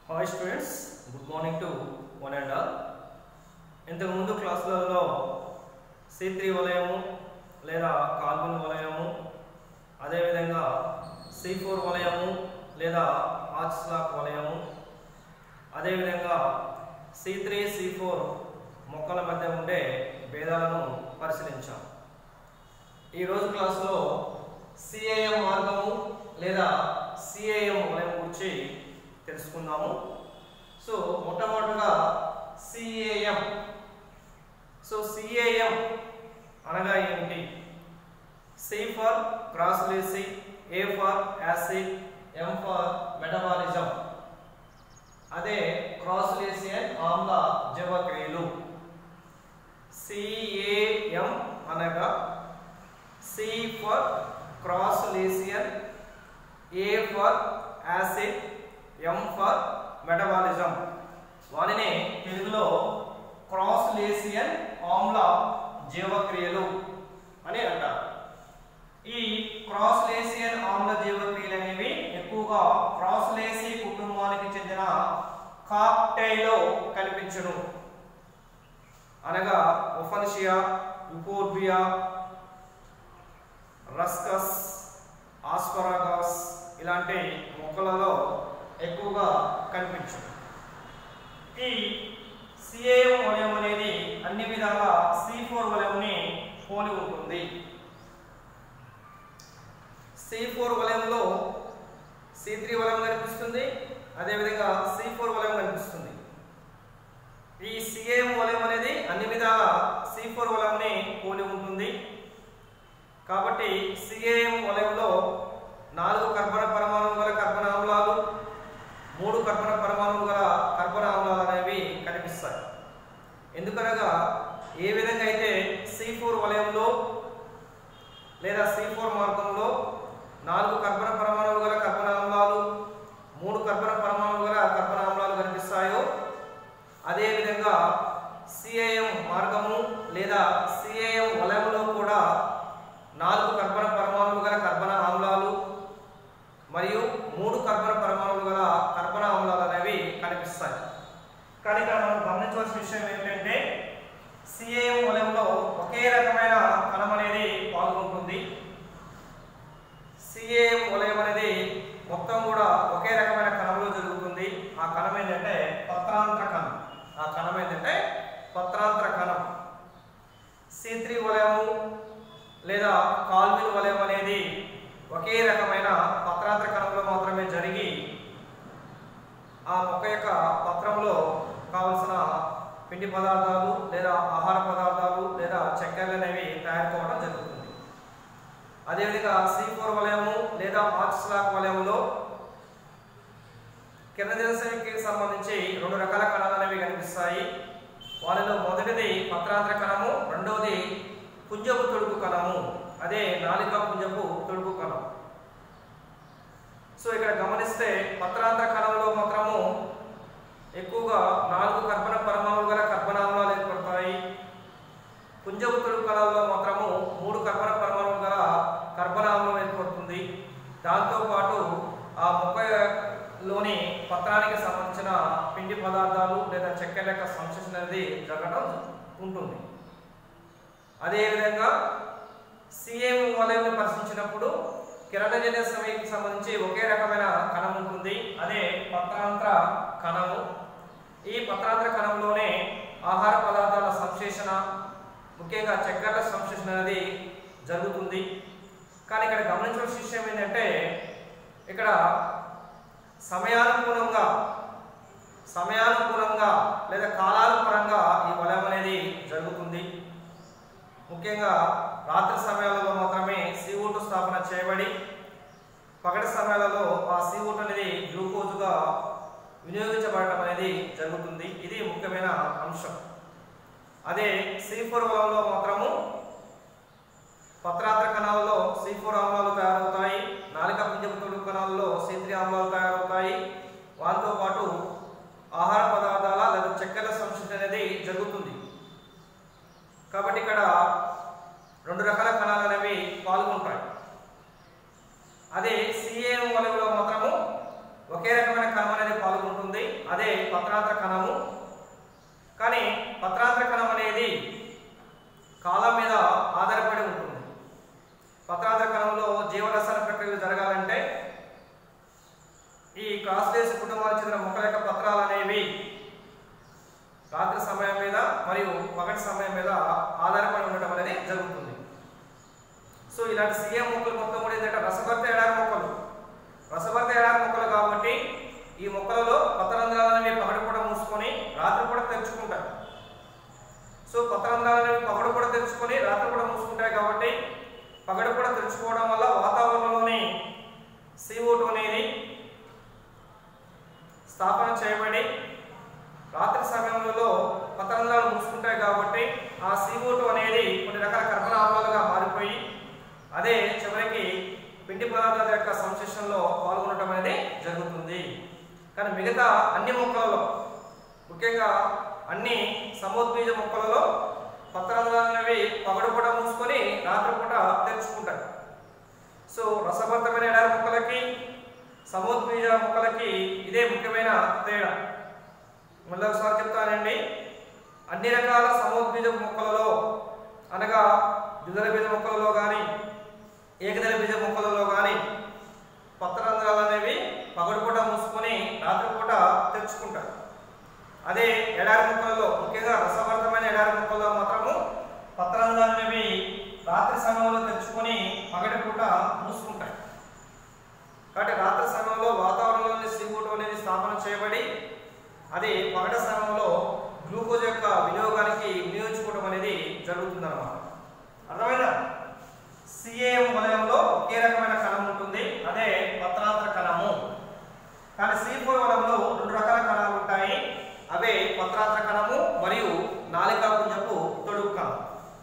hi students good morning to one and all ఇంతకు ముందు క్లాసులలో C three వలయము లేదా carbon వలయము అదేవిధంగా సి ఫోర్ వలయము లేదా ఆర్చ్లాక్ వలయము అదేవిధంగా సి త్రీ సి ఫోర్ మొక్కల మధ్య ఉండే భేదాలను పరిశీలించాం ఈరోజు క్లాసులో సిఏఎం మార్గము లేదా సిఏఎం వలయం గురించి తెలుసుకుందాము సో మొట్టమొదటిగా సిఏఎం సో సిఏఎం అనగా ఏమిటి C for crassulacean A for acid M for metabolism అదే క్రాస్ లేసియన్ ఆమ్ల జవక్రియలు సిఏఎం అనగా C for crassulacean A for acid M for metabolism వానినే తెలుగులో క్రాస్ లేసియన్ ఆమ్ల జీవక్రియలు అని అంటారు ఈ క్రాస్ లేసియన్ ఆమ్ల జీవక్రియలు అనేవి ఎక్కువగా క్రాస్ లేసి కుటుంబానికి చెందిన కాక్టైలో కనిపించను అనగా ఒఫన్షియా యుకోర్బియా రస్కస్ ఆస్పరాగాస్ ఇలాంటి మొక్కలలో ఎక్కువగా కనిపించు ఈ సిఏఎం వలయం అనేది అన్ని విధాల సి ఫోర్ వలయంని పోలి ఉంటుంది సి ఫోర్ వలయంలో సి త్రీ వలయం కనిపిస్తుంది అదేవిధంగా సి ఫోర్ వలయం కనిపిస్తుంది ఈ సిఏఎం వలయం అనేది అన్ని విధాల సి ఫోర్ వలయంని పోలి ఉంటుంది కాబట్టి సిఏఎం వలయంలో నాలుగు కర్బన పరమాణువు గల కర్బన ఆమ్లాలు మూడు కర్బన పరమాణువు గల కర్బన ఆమ్లాలు అనేవి కనిపిస్తాయి ఎందుకనగా ఏ విధంగా అయితే సి ఫోర్ వలయంలో లేదా సి ఫోర్ మార్గంలో నాలుగు కర్బన పరమాణువు గల కర్బన ఆమ్లాలు మూడు కర్బన పరమాణువు గల కర్బన ఆమ్లాలు కనిపిస్తాయో అదేవిధంగా సిఐఎం మార్గము లేదా సిఐఎం వలయంలో కూడా నాలుగు కర్బన పరమాణువులు గల కర్బన ఆమ్లాలు మరియు మూడు కర్బన పరమాణువులు గల కర్బన ఆమ్లాలు అనేవి కనిపిస్తాయి కానీ ఇక్కడ మనం గమనించవలసిన విషయం ఏంటంటే సిఏఎం వలయంలో ఒకే రకమైన కణం అనేది పాల్గొంటుంది సిఏఎం వలయం అనేది మొత్తం కూడా ఒకే రకమైన కణంలో జరుగుతుంది ఆ కణం ఏంటంటే పత్రాంతర కణం ఆ కణం ఏంటంటే పత్రాంతర కణం సి త్రీ వలయము లేదా కాల్విన్ వలయం అనేది ఒకే రకమైన పత్రాంతర కణంలో మాత్రమే జరిగి ఆ మొక్క యొక్క పత్రంలో కావలసిన పిండి పదార్థాలు లేదా ఆహార పదార్థాలు లేదా చక్కెరలు అనేవి తయారు కావడం జరుగుతుంది అదేవిధంగా సి ఫోర్ వలయము లేదా ఆర్చ్లాక్ వలయంలో కిరణజనశక్తికి సంబంధించి రెండు రకాల కణాలు అనేవి కనిపిస్తాయి వారిలో మొదటిది పత్రాంతర కణము రెండవది పుంజపు తొడుగు కణము అదే నాలిక పుంజపు తొడుగు కణం సో ఇక్కడ గమనిస్తే పత్రాంతర కణంలో మాత్రము ఎక్కువగా నాలుగు కర్బన పరమాణువులు గల కర్బనామ్లాలు ఏర్పడతాయి పుంజపు తొడుగు కణంలో మాత్రము మూడు కర్బన పరమాణువులు గల కర్బనామ్లం ఏర్పడుతుంది దాంతోపాటు ఆ మొక్కలోని పత్రానికి సంబంధించిన పిండి పదార్థాలు లేదా చక్కెర యొక్క సంశ్లేషణ అనేది జరగడం ఉంటుంది అదేవిధంగా సిఎం వలయంని పరిశీలించినప్పుడు కిరణజన్య సమయకి సంబంధించి ఒకే రకమైన కణం ఉంటుంది అదే పత్రాంతర కణము ఈ పత్రాంతర కణంలోనే ఆహార పదార్థాల సంశ్లేషణ ముఖ్యంగా చక్కెరల సంశ్లేషణ అనేది జరుగుతుంది కానీ ఇక్కడ గమనించవలసిన విషయం ఏంటంటే ఇక్కడ సమయానుకూలంగా సమయానుకూలంగా లేదా కాలానుపరంగా ఈ వలయం అనేది జరుగుతుంది ముఖ్యంగా రాత్రి సమయాలలో మాత్రమే సీఓటు స్థాపన చేయబడి పగటి సమయాలలో ఆ సీఓటు అనేది గ్లూకోజ్గా వినియోగించబడటం అనేది జరుగుతుంది ఇది ముఖ్యమైన అంశం అదే సి ఫోర్ వలంలో మాత్రము పత్రాంతర కణాలలో సి ఫోర్ ఆమ్లాలు తయారవుతాయి నాలిక పింజపుతుడు కణాలలో సి త్రీ ఆమ్లాలు తయారవుతాయి వాటితో పాటు ఆహార పదార్థాల లేదా చక్కెర సంశ్లేషణ అనేది జరుగుతుంది కాబట్టి ఇక్కడ రెండు రకాల కణాలు అనేవి పాల్గొంటాయి అదే సిఏఎం వలయంలో మాత్రము ఒకే రకమైన కణం అనేది పాల్గొంటుంది అదే పత్రాంతర కణము కానీ పత్రాంతర కణం అనేది కాలం మీద ఆధారపడి ఉంటుంది పత్రాంతర కణంలో జీవరసాయన ప్రక్రియలు జరగాలంటే ఈ క్రాస్లేస్ కుటుంబానికి చెందిన మొక్కల యొక్క పత్రాలు అనేవి రాత్రి సమయం మీద మరియు పగటి సమయం మీద ఆధారపడి ఉండటం అనేది జరుగుతుంది సో ఇలాంటి సీఎం మొక్కలు మొత్తం కూడా ఏంటంటే రసభర్త ఎడారి మొక్కలు రసభర్త ఎడారి మొక్కలు కాబట్టి ఈ మొక్కలలో పత్రరంధ్రాలని పగటిపూట మూసుకొని రాత్రిపూట తెరుచుకుంటాయి సో పత్రరంధ్రాలని పగటిపూట తెరుచుకొని రాత్రిపూట మూసుకుంటాయి కాబట్టి పగటిపూట తెరుచుకోవడం వల్ల వాతావరణంలోని CO2 అనేది స్థాపన చేయబడి రాత్రి సమయంలో పతరంధ్రాలు మూసుకుంటాయి కాబట్టి ఆ CO2 అనేది కొన్ని రకాల కర్బన ఆమ్లాలుగా మారిపోయి అదే చివరికి పిండి పదార్థాల యొక్క సంశ్లేషణలో పాల్గొనడం అనేది జరుగుతుంది కానీ మిగతా అన్ని మొక్కలలో ముఖ్యంగా అన్ని సమోద్బీజ మొక్కలలో పత్రరంధ్రాలు అనేవి పగడుపూట మూసుకొని రాత్రిపూట తెరుచుకుంటాయి సో రసభరితమైన ఎడారి మొక్కలకి సమోద్బీజ మొక్కలకి ఇదే ముఖ్యమైన తేడా మళ్ళీ ఒకసారి చెప్తానండి అన్ని రకాల సమోద్బీజ మొక్కలలో అనగా ద్విదళ బీజ మొక్కలలో కానీ ఏకదళ బీజ మొక్కలలో కానీ పత్రరంధ్రాలు అనేవి పగటిపూట మూసుకొని రాత్రిపూట తెరుచుకుంటారు అదే ఎడారి మొక్కలలో ముఖ్యంగా రసభరితమైన ఎడారి మొక్కల్లో మాత్రము పత్రరంధ్రాలు అనేవి రాత్రి సమయంలో తెరుచుకొని పగటిపూట మూసుకుంటాయి కాబట్టి రాత్రి సమయంలో వాతావరణంలోని CO2 అనేది స్థాపన చేయబడి అది పగటి సమయంలో గ్లూకోజ్ యొక్క వినియోగానికి వినియోగించుకోవడం అనేది జరుగుతుందన్నమాట అర్థమైందా సిఏఎం వలయంలో ఒకే రకమైన కణం ఉంటుంది అదే పత్రాంతర కణము కానీ సి ఫోర్ వలయంలో రెండు రకాల కణాలు ఉంటాయి అవే పత్రాంతర కణము మరియు నాలికా పుంజపు తొడుగు కణం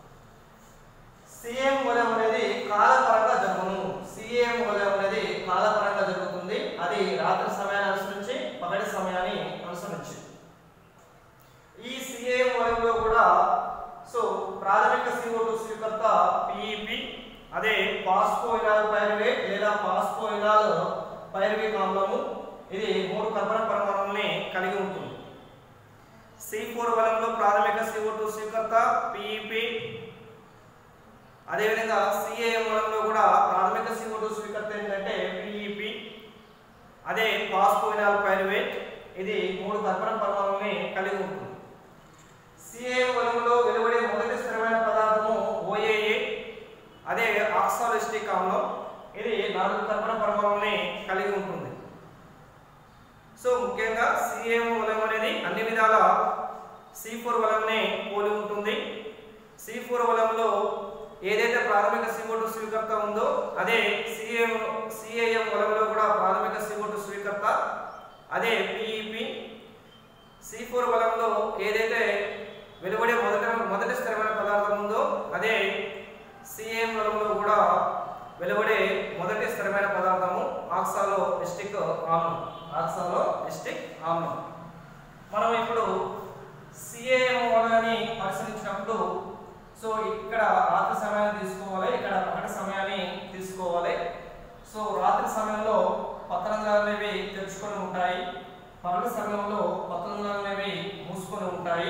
సిఎం వలయం అనేది కాలపరంగా జరుగును సిఎం వలయం అనేది కాలపరంగా జరుగుతుంది అది రాత్రి సమయాన్ని అనుసరించి పగటి సమయాన్ని అనుసరించి ఈ సిఎం వలయంలో కూడా సో ప్రాథమిక CO2 స్వీకర్త పిఈపి అదే పాస్పోయినాల్ పైరువేట్ లేదా పాస్పోయినాల్ పైరువేట్ ఆమ్లము ఇది మూడు కర్బన పరమాణువుల్ని కలిగి ఉంటుంది సి ఫోర్ వలయంలో ప్రాథమిక CO2 స్వీకర్త పిఈపి అదేవిధంగా సిఏఎం వలయంలో కూడా ప్రాథమిక CO2 స్వీకర్త ఏంటంటే పిఈపి అదే పాస్పోయినాల్ పైరువేట్ ఇది మూడు కర్బన పరమాణువుల్ని కలిగి ఉంటుంది సిఏఎం వలయంలో వెలువడే మొదటి స్థిరమైన పదార్థము ఓఏఏ అదే ఆక్సాలిస్టిక్ ఆమ్లం ఇది నాలుగు కర్బన పరమాణువుల్ని కలిగి ఉంటుంది సో ముఖ్యంగా సిఏఎం వలయం అనేది అన్ని విధాల సి ఫోర్ వలంనే పోలి ఉంటుంది సి ఫోర్ వలంలో ఏదైతే ప్రాథమిక CO2 స్వీకర్త ఉందో అదే సిఏఎం సిఏఎం వలంలో కూడా ప్రాథమిక CO2 స్వీకర్త అదే పిఈపి సి ఫోర్ వలంలో ఏదైతే వెలువడే మొదటి మొదటి స్థిరమైన పదార్థం ఉందో అదే సిఏఎం వలంలో కూడా వెలువడే మొదటి స్థిరమైన పదార్థము ఆక్సాలో ఎస్టిక్ ఆమ్లం ఆక్సాలో ఎస్టిక్ ఆమ్లం మనం ఇప్పుడు సిఏఎం వలని పరిశీలించినప్పుడు సో ఇక్కడ రాత్రి సమయాన్ని తీసుకోవాలి ఇక్కడ పగటి సమయాన్ని తీసుకోవాలి సో రాత్రి సమయంలో పత్రంగాలు అనేవి తెరుచుకొని ఉంటాయి పగటి సమయంలో పత్రంగాలు అనేవి మూసుకొని ఉంటాయి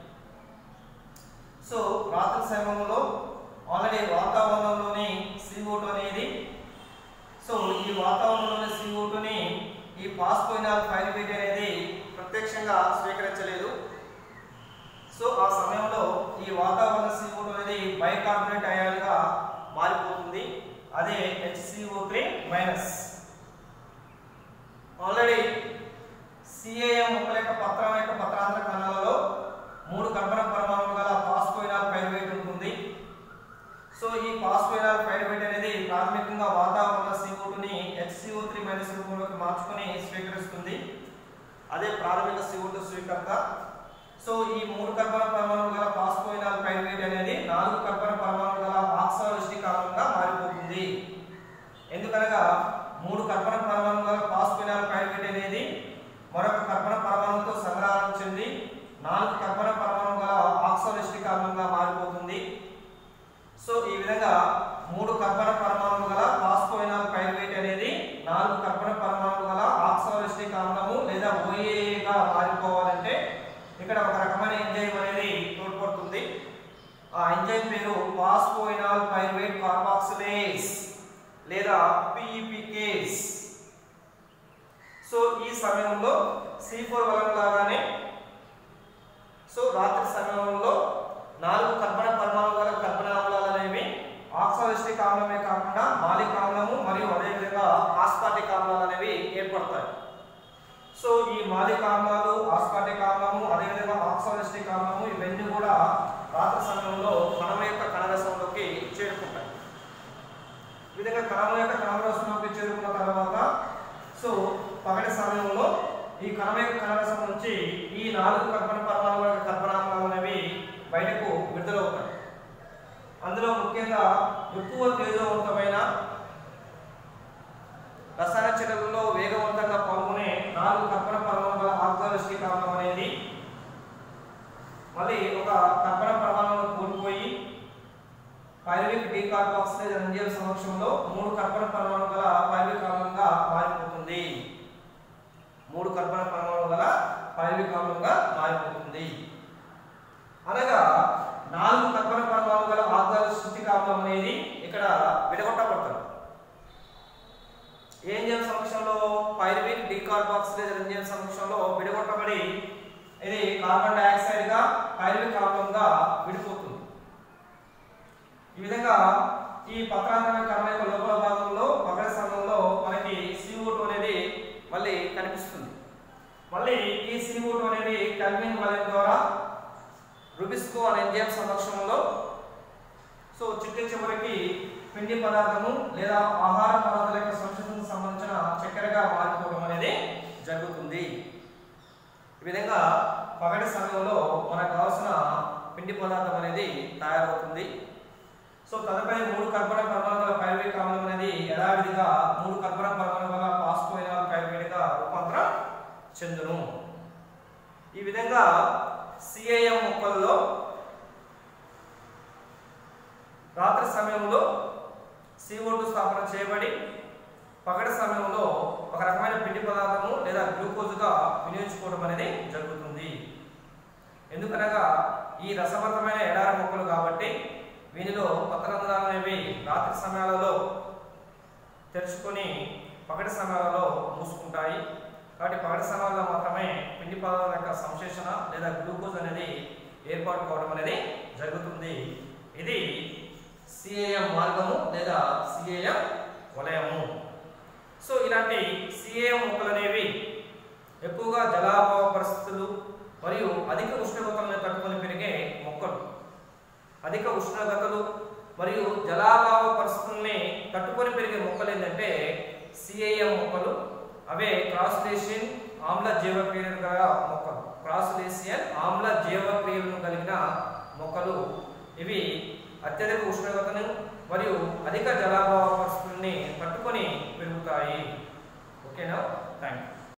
సో రాత్రి సమయంలో ఆల్రెడీ వాతావరణంలోని CO2 అనేది సో ఈ వాతావరణంలోని CO2ని ఈ పాస్పోయినాల్ పైరువేట్ అనేది ప్రత్యక్షంగా స్వీకరించలేదు సో ఆ సమయంలో ఈ వాతావరణ CO2 అనేది బైకార్బోనేట్ అయాన్గా మారిపోతుంది అదే HCO3 three minus already CAM మొక్కల యొక్క పత్రం యొక్క పత్రాంతర కణాలలో మూడు కర్బన పరమాణువులు గల పాస్పోయినాల్ పైరువేట్ ఉంటుంది సో ఈ పాస్పోయినాల్ పైరువేట్ అనేది ప్రాథమికంగా వాతావరణ CO2ని HCO3 త్రీ మైనస్ రూపంలోకి మార్చుకొని స్వీకరిస్తుంది అదే ప్రాథమిక CO2 స్వీకర్త సో ఈ మూడు కర్బన పరమాణువులు గల పాస్పోయినాల్ పైరువేట్ అనేది నాలుగు కర్బన పరమాణువులు గల ఆక్సాలిస్టిక్ ఆమ్లంగా మారిపోతుంది ఎందుకనగా మూడు కర్బన పరమాణువులు గల పాస్పోయినాల్ పైరువేట్ అనేది మరొక కర్బన పరమాణువుతో సంగ్రహం చెంది నాలుగు కర్బన పరమాణువు గల ఆక్సాలిస్టిక్ ఆమ్లంగా మారిపోతుంది సో ఈ విధంగా మూడు కర్బన పరమాణువు గల పాస్పోయినాల్ పైరువేట్ అనేది నాలుగు కర్బన పరమాణువు గల ఆక్సాలిస్టిక్ ఆమ్లము లేదా ఓఏగా ఇక్కడ ఒక రకమైన ఎంజైమ్ అనేది తోడ్పడుతుంది ఆ ఎంజైమ్ పేరు ఫాస్ఫోయినాల్ పైరువేట్ కార్బాక్సిలేస్ లేదా పిఈపికేస్ సో ఈ సమయంలో సి ఫోర్ వలన లాగానే సో రాత్రి సమయంలో నాలుగు కర్బన పరమాణు గల కర్బన ఆమ్లాలు అనేవి ఆక్సాలిస్టిక్ ఆమ్లమే కాకుండా మాలిక్ ఆమ్లము మరియు అదేవిధంగా ఆస్పాటిక్ ఆమ్లాలు అనేవి ఏర్పడతాయి సో ఈ మాలిక్ ఆమ్లాలు ఆస్పాటిక్ ఆమ్లము అదేవిధంగా ఆక్సాలిస్టిక్ ఆమ్లము ఇవన్నీ కూడా రాత్రి సమయంలో కణం యొక్క కణరసంలోకి చేరుకుంటాయి ఈ విధంగా కణం యొక్క కణరసంలోకి చేరుకున్న తర్వాత సో పగటి సమయంలో ఈ కణం యొక్క కణరసం నుంచి ఈ నాలుగు కర్బన పరమాణువుల యొక్క కర్బనామ్లాలు అనేవి బయటకు విడుదలవుతాయి అందులో ముఖ్యంగా ఎక్కువ తేజవంతమైన రసాయన చర్యలలో వేగవంతంగా పాల్గొనే నాలుగు కర్బన పరమాణువుల ఆక్సాలిస్టిక్ ఆమ్లం అనేది మళ్ళీ ఒక కర్బన పరమాణువును కోల్పోయి పైరువిక్ డీకార్బాక్సిలేజ్ ఎంజైమ్ సమక్షంలో మూడు కర్బన పరమాణు గల పైరువిక్ ఆమ్లంగా మారిపోతుంది మూడు కర్బన పరమాణు గల పైరువిక్ ఆమ్లంగా మారిపోతుంది అనగా నాలుగు కర్బన పరమాణు గల ఆక్సాలిస్టిక్ ఆమ్లం అనేది ఇక్కడ విడగొట్టబడతారు ఎంజైమ్ సమక్షంలో పైరువిక్ డీకార్బాక్సిలేజ్ ఎంజైమ్ సమక్షంలో విడగొట్టబడి ఇది కార్బన్ డయాక్సైడ్ గా పైరువిక్ ఆమ్లంగా విడిపోతుంది ఈ విధంగా ఈ పత్రాంతరమైన కర్మ యొక్క లోపల భాగంలో పగటి సమయంలో మనకి CO2 అనేది మళ్ళీ కనిపిస్తుంది మళ్ళీ ఈ CO2 అనేది కల్విన్ వలయం ద్వారా రుబిస్కో అనే ఎంజైమ్ సమక్షంలో సో చిట్ట చివరికి పిండి పదార్థము లేదా ఆహార పదార్థాల యొక్క సంశ్లేషణకు సంబంధించిన చక్కెరగా మారిపోవడం అనేది జరుగుతుంది ఈ విధంగా పగటి సమయంలో మనకు కావాల్సిన పిండి పదార్థం అనేది తయారవుతుంది సో తదుపరి మూడు కర్బన పరమాణువుల పైరువేట్ ఆమ్లం అనేది యథావిధిగా మూడు కర్బన పరమాణువుల పాస్పోయినాల్ పైరువేట్గా రూపాంతరం చెందును ఈ విధంగా సిఐఎం మొక్కల్లో రాత్రి సమయంలో CO2 స్థాపన చేయబడి పగటి సమయంలో ఒక రకమైన పిండి పదార్థము లేదా గ్లూకోజ్గా వినియోగించుకోవడం అనేది జరుగుతుంది ఎందుకనగా ఈ రసభరితమైన ఎడారి మొక్కలు కాబట్టి వీనిలో పత్రరంధ్రాలు అనేవి రాత్రి సమయాలలో తెరుచుకొని పగటి సమయాలలో మూసుకుంటాయి కాబట్టి పగటి సమయాల్లో మాత్రమే పిండి పదార్థాల యొక్క సంశ్లేషణ లేదా గ్లూకోజ్ అనేది ఏర్పాటు కావడం అనేది జరుగుతుంది ఇది సిఏఎం మార్గము లేదా సిఏఎం వలయము సో ఇలాంటి సిఏఎం మొక్కలు అనేవి ఎక్కువగా జలాభావ పరిస్థితులు మరియు అధిక ఉష్ణోగ్రతలను తట్టుకొని పెరిగే మొక్కలు అధిక ఉష్ణోగ్రతలు మరియు జలాభావ పరిస్థితుల్ని తట్టుకొని పెరిగే మొక్కలు ఏంటంటే సిఐఎం మొక్కలు అవే క్రాస్లేషియన్ ఆమ్ల జీవక్రియలు గల మొక్కలు క్రాస్లేషియన్ ఆమ్ల జీవక్రియలను కలిగిన మొక్కలు ఇవి అత్యధిక ఉష్ణోగ్రతను మరియు అధిక జలాభావ పరిస్థితుల్ని తట్టుకొని పెరుగుతాయి ఓకేనా థ్యాంక్ యూ